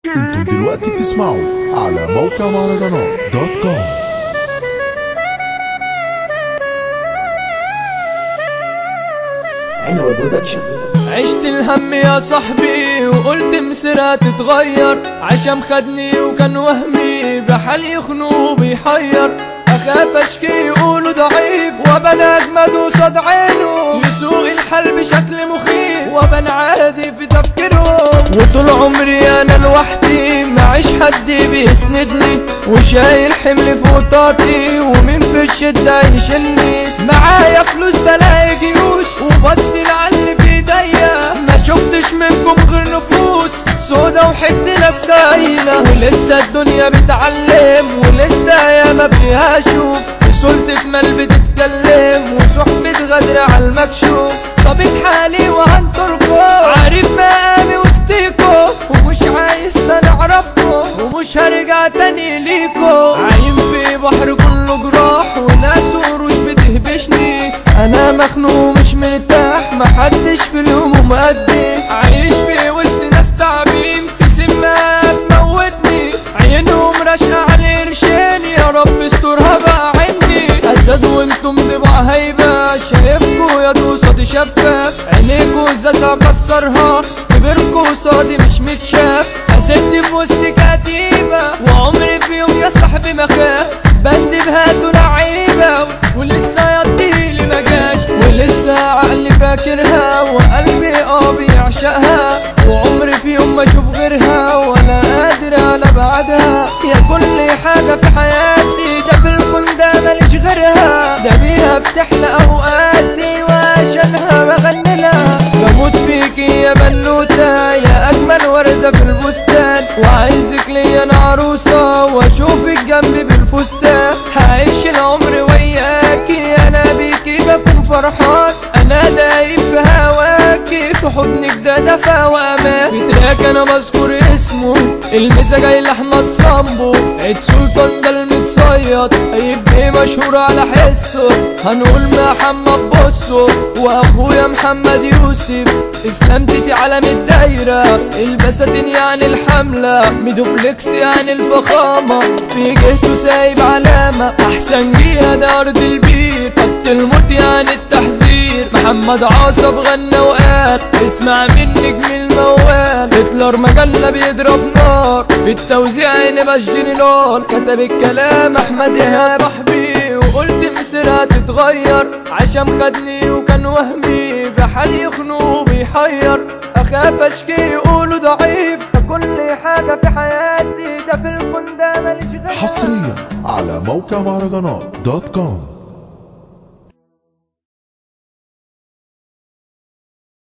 انتم دلوقتي بتسمعوا على موقع مهرجانات دوت كوم عنوة برودكشن عشت الهم يا صاحبي وقلت مصيرها تتغير عشان خدني وكان وهمي بحال يخنو بيحير اخاف اشكي يقولوا ضعيف وابان اجمد وصاد عينه يسوق الحال بشكل مخيف وابان عادي في تفكيرهم وطول عمري انا لوحدي معيش حد بيسندني وشايل حمل فوق طاقتي ومين في الشدة يشيلني معايا فلوس بلاقي جيوش وبصي لعلي في ايديا ما شفتش منكم غير نفوس سودا وحد ناس خاينة ولسه الدنيا بتعلم ولسه يا ما فيها شوف في سلطة مال بتتكلم وصحبة غدر على المكشوف طبيب حالي وهنطركم عارف مقامي وسطيكم ومش عايز تاني اعرفكم ومش هرجع تاني ليكم عايم في بحر كله جراح وناس وروش بتهبشني انا مخنوق مش مرتاح محدش في اليوم مقدم عايش في وسط ناس تعبين في سمة تموتني عينهم راشقة على قرشين يا رب استرها بقى عندي اسد وانتم طبع هيبة شايفكوا يا دوسة شفاف عينيكوا ازازة كسرها كبركوا قصادي مش متشاف اسد في وسط كتيبة وعمري في يوم يا صاحبي ما خاف بندب هاتوا لعيبة ولسه يديلي ما جاش ولسه عقلي فاكرها وقلبي اه بيعشقها وعمري في يوم ما اشوف غيرها ولا قادر انا بعدها يا كل حاجة في حياتي ده في الكون ده ماليش غيرها ده بيها بتحلى اوقاتي وعشانها بغني لها بموت فيكي يا بنوتة يا اجمل وردة في البستان وعايزك ليا انا عروسة واشوفك جنبي بالفستان هعيش العمر وياكي انا بيكي بكون فرحان انا دايب في هواكي في حضنك ده دفى وامان في تراك انا بذكر اسمه المسا جاي لاحمد صامبو عيد سلطان ده المتصيد هيبقى مشهور على حسه هنقول محمد بصو واخويا محمد يوسف اسلام تيتي علم الدايرة البساتين يعني الحملة ميدو فليكس يعني الفخامة في جهته سايب علامة احسن جهة ده ارض البير خط الموت يعني التحذير محمد عاصب غنى وقال اسمع من نجم الموال هتلر مجلة بيضرب نار في التوزيع نبقى الجنرال كتب الكلام احمد ايهاب صاحبي وقلت مصيرها تتغير عشان خدني وكان وهمي بحال يخنو بيحير اخاف اشكي يقولوا ضعيف ده كل حاجة في حياتي ده في الكون ده ماليش غيرها حصريا على موقع مهرجانات دوت كوم